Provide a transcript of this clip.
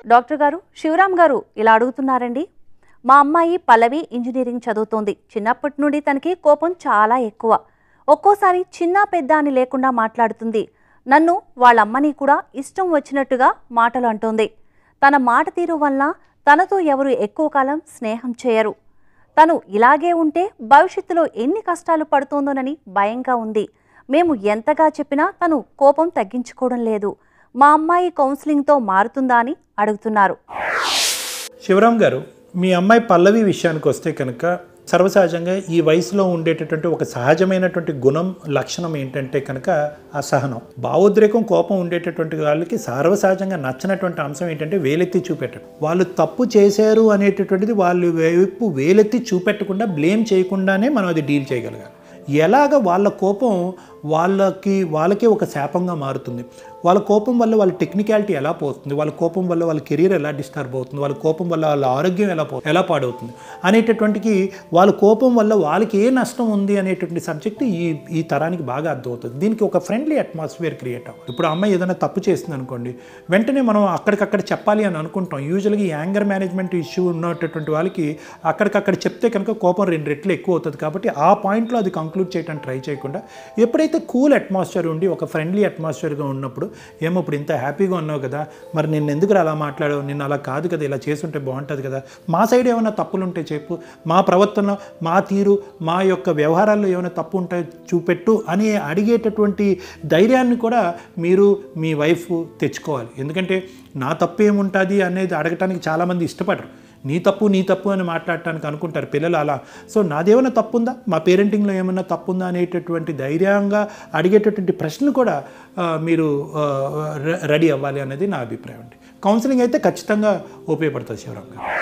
doctor గారు శివరామ్ గారు ఇలా అడుగుతున్నారండి మా అమ్మాయి పల్లవి ఇంజనీరింగ్ చదువుతోంది చిన్నప్పటి నుండి తనకి కోపం చాలా ఎక్కువ ఒక్కోసారి చిన్న పెద్ద అని లేకుండా మాట్లాడుతుంది నన్ను వాళ్ళ అమ్మని కూడా ఇష్టం వచ్చినట్టుగా మాటలు అంటోంది తన మాట తీరు వల్ల తనతో ఎవరు ఎక్కువ కాలం స్నేహం చేయరు తను ఇలాగే ఉంటే భవిష్యత్తులో ఎన్ని కష్టాలు పడుతోందోనని భయంగా ఉంది మేము ఎంతగా చెప్పినా తను కోపం తగ్గించుకోవడం లేదు మా అమ్మాయి కౌన్సిలింగ్తో మారుతుందా అని అడుగుతున్నారు శివరాం గారు మీ అమ్మాయి పల్లవి విషయానికి వస్తే కనుక సర్వసహజంగా ఈ వయసులో ఉండేటటువంటి ఒక సహజమైనటువంటి గుణం లక్షణం ఏంటంటే కనుక అసహనం భావోద్రేకం కోపం ఉండేటటువంటి వాళ్ళకి సర్వసహజంగా నచ్చినటువంటి అంశం ఏంటంటే వేలెత్తి చూపెట్టడం వాళ్ళు తప్పు చేశారు అనేటటువంటిది వాళ్ళు వైపు వేలెత్తి చూపెట్టకుండా బ్లేమ్ చేయకుండానే మనం అది డీల్ చేయగలగాలి ఎలాగ వాళ్ళ కోపం వాళ్ళకి వాళ్ళకే ఒక శాపంగా మారుతుంది వాళ్ళ కోపం వల్ల వాళ్ళ టెక్నికాలిటీ ఎలా పోతుంది వాళ్ళ కోపం వల్ల వాళ్ళ కెరీర్ ఎలా డిస్టర్బ్ అవుతుంది వాళ్ళ కోపం వల్ల వాళ్ళ ఆరోగ్యం ఎలా పో ఎలా పాడవుతుంది అనేటటువంటికి వాళ్ళ కోపం వల్ల వాళ్ళకి ఏ నష్టం ఉంది అనేటువంటి సబ్జెక్ట్ ఈ ఈ తరానికి బాగా అర్థమవుతుంది దీనికి ఒక ఫ్రెండ్లీ అట్మాస్ఫియర్ క్రియేట్ అవ్వాలి ఇప్పుడు ఆ అమ్మాయి ఏదైనా తప్పు చేస్తుంది అనుకోండి వెంటనే మనం అక్కడికక్కడ చెప్పాలి అని అనుకుంటాం యూజువల్గా ఈ యాంగర్ మేనేజ్మెంట్ ఇష్యూ ఉన్నటువంటి వాళ్ళకి అక్కడికక్కడ చెప్తే కనుక కోపం రెండు రెట్లు ఎక్కువ అవుతుంది కాబట్టి ఆ పాయింట్లో అది కంక్లూడ్ చేయడానికి ట్రై చేయకుండా ఎప్పుడైతే కూల్ అట్మాస్ఫియర్ ఉండి ఒక ఫ్రెండ్లీ అట్మాస్ఫియర్గా ఉన్నప్పుడు ఏమో ఇప్పుడు ఇంత హ్యాపీగా ఉన్నావు కదా మరి నిన్ను ఎందుకు అలా మాట్లాడావు నిన్ను అలా కాదు కదా ఇలా చేసుంటే బాగుంటుంది కదా మా సైడ్ ఏమైనా తప్పులు ఉంటే చెప్పు మా ప్రవర్తన మా తీరు మా యొక్క వ్యవహారాల్లో ఏమైనా తప్పు ఉంటే చూపెట్టు అని అడిగేటటువంటి ధైర్యాన్ని కూడా మీరు మీ వైఫ్ తెచ్చుకోవాలి ఎందుకంటే నా తప్పు ఏముంటుంది అనేది అడగటానికి చాలామంది ఇష్టపడరు నీ తప్పు నీ తప్పు అని మాట్లాడటానికి అనుకుంటారు పిల్లలు అలా సో నాదేమైనా తప్పు ఉందా మా పేరెంటింగ్లో ఏమైనా తప్పు ఉందా అనేటటువంటి ధైర్యంగా అడిగేటటువంటి ప్రశ్నలు కూడా ఆ, మీరు ఆ, రె- రెడీ అవ్వాలి అనేది నా అభిప్రాయం అండి కౌన్సిలింగ్ అయితే ఖచ్చితంగా ఉపయోగపడుతుంది శివరామ్ గారు